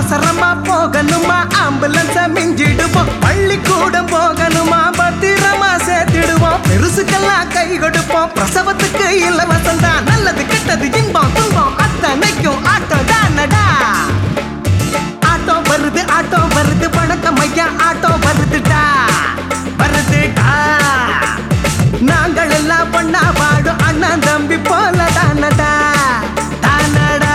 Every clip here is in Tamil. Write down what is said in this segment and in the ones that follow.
அவசரமா போகணுமா ஆம்புலன்ஸ மிஞ்சிடுவோம் பள்ளிக்கூடம் போகணுமா பத்திரமா சேர்த்திடுவோம் பெருசுக்கெல்லாம் கை கொடுப்போம் பிரசவத்துக்கு இலவசம் தான் நல்லது கெட்டது இன்பம் துன்பம் அத்தனைக்கும் ஆட்டோ தானடா ஆட்டோ வருது ஆட்டோ வருது வணக்கம் ஐயா ஆட்டோ வருதுடா வருதுடா நாங்கள் எல்லாம் பண்ணா பாடும் அண்ணன் தம்பி போல தானடா தானடா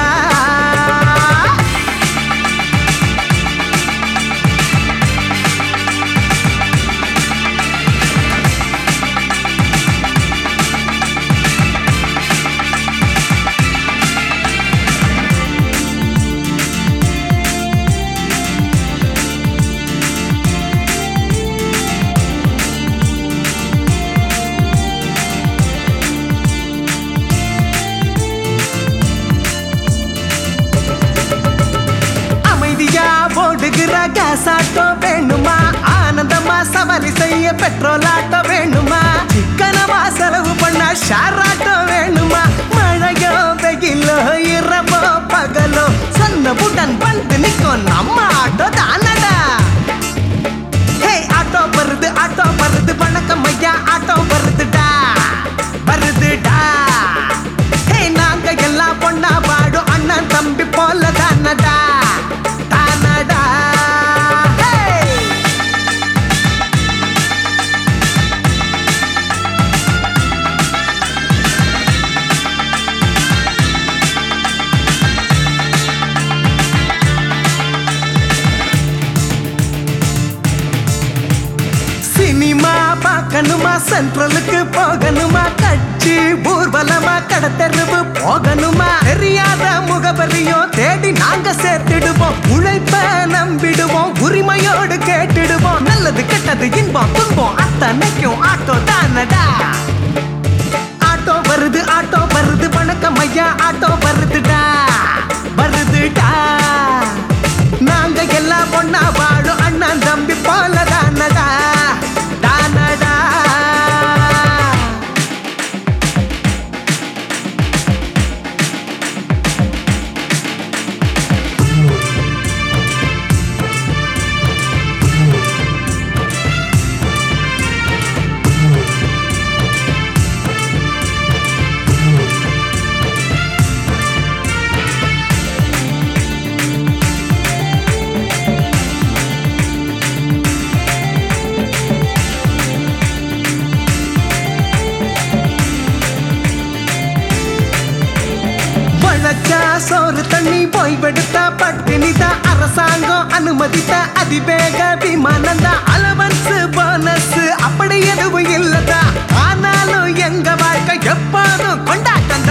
அமைதியா ஓடுகிற கேஸ் ஆட்டோ வேணுமா ஆனந்தமா சவாரி செய்ய பெட்ரோல் ஆட்டோ வேணுமா சிக்கனமா செலவு பண்ண ஷேர் ஆட்டோ வேணுமா மழையோ வெயிலோ இரவோ பகலோ சொன்னவுடன் வந்து நிற்கும் நம்ம ஆட்டோ தானடா ஹே ஆட்டோ வருது ஆட்டோ வருது வணக்கம் ஐயா ஆட்டோ வருதுடா வருதுடா ஹே நாங்க எல்லாம் பொண்ணா பாடும் அண்ணன் தம்பி போல தானடா தானடா ஹே சினிமா பார்க்கணுமா சென்ட்ரலுக்கு போகணுமா கட்சி ஊர்வலமா கடத்தெருவு போகணுமா தெரியாத முகவரியும் தேடி நாங்க சேர்த்திடுவோம் உழைப்ப நம்பிடுவோம் உரிமையோடு கேட்டிடுவோம் நல்லது கெட்டது இன்பம் துன்பம் அத்தனைக்கும் ஆட்டோ தானடா ஆட்டோ வருது ஆட்டோ வருது வணக்கம் ஐயா ஆட்டோ வருதுடா வருதுடா நாங்க எல்லாம் பொண்ணா வாழும் அண்ணன் தம்பி போல தானடா தானடா வளச்சா சோறு தண்ணி ஓய்வெடுத்தா பட்டினிதா அரசாங்கம் அனுமதித்த அதிவேக விமானம் தான் அலவன்ஸ் போனஸ் அப்படி எதுவும் இல்லதா ஆனாலும் எங்க வாழ்க்கை எப்போதும் கொண்டாட்டம்